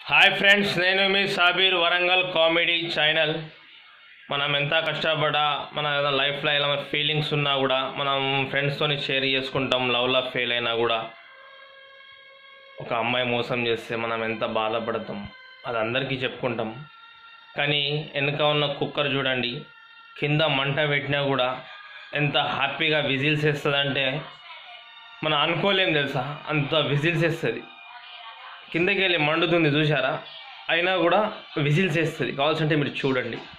hi friends నేను మీ Sabir Warangal comedy channel మనం ఎంత కష్టపడా మన లైఫ్లో ఎలా ఫీలింగ్స్ ఉన్నా కూడా మనం ఫ్రెండ్స్తోని షేర్ చేసుకుంటాం లవ్లో ఫెయిల్ అయినా కూడా ఒక అమ్మాయి మోసం చేస్తే మనం ఎంత బాధపడతాం అది అందరికీ చెప్పుకుంటాం కానీ వెనుక ఉన్న కుక్కర్ చూడండి కింద మంట పెట్టినా కూడా ఎంత హ్యాపీగా విజిల్స్ వేస్తుందంటే మనం అనుకోలేం తెలుసా అంత విజిల్స్ వేస్తుంది కిందకి వెళ్ళి మండుతుంది చూసారా అయినా కూడా విజిల్స్ వేస్తుంది కావాల్సింటే మీరు చూడండి